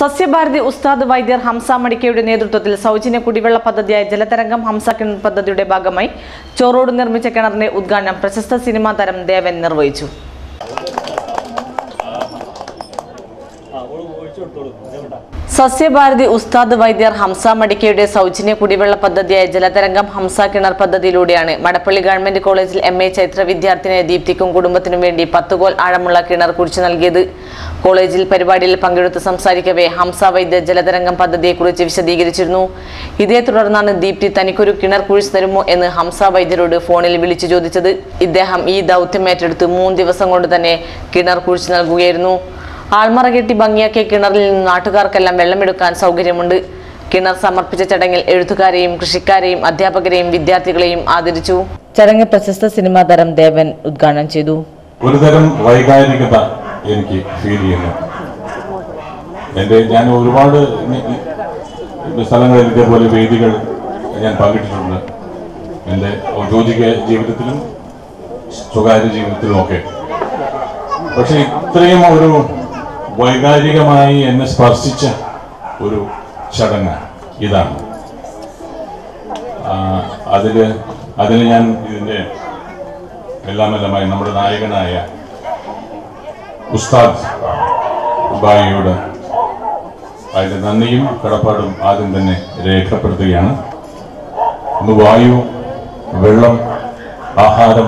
സസ്യഭാരതി ഉസ്താദ് വൈദ്യർ ഹംസ മടിക്കയുടെ നേതൃത്വത്തിൽ സൗജന്യ കുടിവെള്ള പദ്ധതിയായ ജലതരംഗം ഹംസ കിണർ പദ്ധതിയുടെ ഭാഗമായി ചോറോട് നിർമ്മിച്ച കിണറിന്റെ ഉദ്ഘാടനം പ്രശസ്ത സിനിമാ താരം ദേവൻ നിർവഹിച്ചു സസ്യഭാരതി ഉസ്താദ് വൈദ്യർ ഹംസ മടിക്കയുടെ സൗജന്യ കുടിവെള്ള പദ്ധതിയായ ജലതരംഗം ഹംസ കിണർ പദ്ധതിയിലൂടെയാണ് മടപ്പള്ളി ഗവൺമെന്റ് കോളേജിൽ എം എ ചൈത്ര വിദ്യാർത്ഥിനെ ദീപ്തിക്കും കുടുംബത്തിനും വേണ്ടി പത്തുകോൽ ആഴമുള്ള കിണർ കുഴിച്ചു നൽകിയത് കോളേജിൽ പരിപാടിയിൽ പങ്കെടുത്ത് സംസാരിക്കവേ ഹംസ വൈദ്യ ജലതരംഗം പദ്ധതിയെക്കുറിച്ച് വിശദീകരിച്ചിരുന്നു ഇതേ തുടർന്നാണ് ദീപ്തി തനിക്കൊരു കിണർ കുഴിച്ചു തരുമോ എന്ന് ഹംസ വൈദ്യരോട് ഫോണിൽ വിളിച്ചു ചോദിച്ചത് ഇദ്ദേഹം ഈ ദൗത്യം ഏറ്റെടുത്ത് മൂന്ന് ദിവസം കൊണ്ട് തന്നെ കിണർ കുഴിച്ചു നൽകുകയായിരുന്നു ആൾമറ കെട്ടി ഭംഗിയാക്കിയ കിണറിൽ നിന്ന് നാട്ടുകാർക്കെല്ലാം വെള്ളമെടുക്കാൻ സൗകര്യമുണ്ട് കിണർ സമർപ്പിച്ച ചടങ്ങിൽ എഴുത്തുകാരെയും കൃഷിക്കാരെയും അധ്യാപകരെയും വിദ്യാർത്ഥികളെയും ആദരിച്ചു ചടങ്ങ് പ്രശസ്ത സിനിമാ താരം ദേവൻ ഉദ്ഘാടനം ചെയ്തു ഒരുതരം വൈകാരികത എനിക്ക് ഫീൽ ചെയ്യുന്നു എൻ്റെ ഞാൻ ഒരുപാട് ഇ- ഇ- സ്ഥലങ്ങളിൽ ഇതേപോലെ വേദികൾ ഞാൻ പങ്കിട്ടിട്ടുണ്ട് എൻ്റെ ഔദ്യോഗിക ജീവിതത്തിലും സ്വകാര്യ ജീവിതത്തിലും ഒക്കെ പക്ഷെ ഇത്രയും ഒരു വൈകാരികമായി എന്നെ സ്പർശിച്ച ഒരു ചടങ്ങ് ഇതാണ് ആ, അതില് അതിൽ ഞാൻ ഇതിൻ്റെ എല്ലാമെല്ലാമായി നമ്മുടെ നായകനായ ഉസ്താദ് ബായിയോട് അതിന്റെ നന്ദിയും കടപ്പാടും ആദ്യം തന്നെ രേഖപ്പെടുത്തുകയാണ് ഇന്ന് വായു വെള്ളം ആഹാരം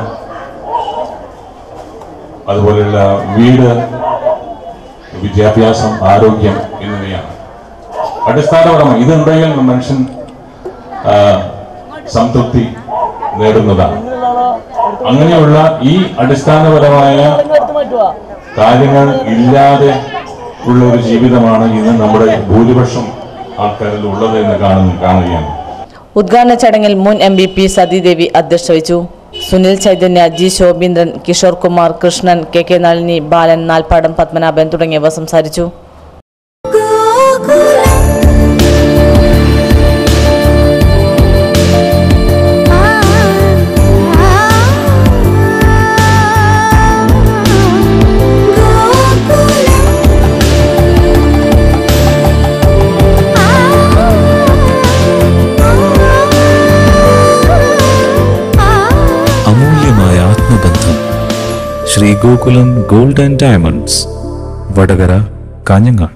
അതുപോലെയുള്ള വീട് വിദ്യാഭ്യാസം ആരോഗ്യം എന്നിവയാണ് അടിസ്ഥാനപരമായി ഇതുണ്ടെങ്കിൽ മനുഷ്യൻ ആ, സംതൃപ്തി നേടുന്നതാണ് അങ്ങനെയുള്ള ഈ അടിസ്ഥാനപരമായ കാര്യങ്ങൾ ഇല്ലാതെ ഉള്ള ഒരു ജീവിതമാണ് ഇന്ന് നമ്മുടെ ഭൂരിപക്ഷം ആൾക്കാരിൽ ഉള്ളത് എന്ന് കാണുന്നു കാണുകയാണ് ഉദ്ഘാടന ചടങ്ങിൽ മുൻ എം ബി പി സതീദേവി അധ്യക്ഷത വഹിച്ചു Sunil Chaithanya G Shobheendran Kishore Kumar Krishnan K K Nalini Balan Nalpadam Padmanabhan തുടങ്ങിയവർ സംസാരിച്ചു അമൂല്യമായ ആത്മബന്ധം Sree Gokulam gold and diamonds Vadakara Kanhangad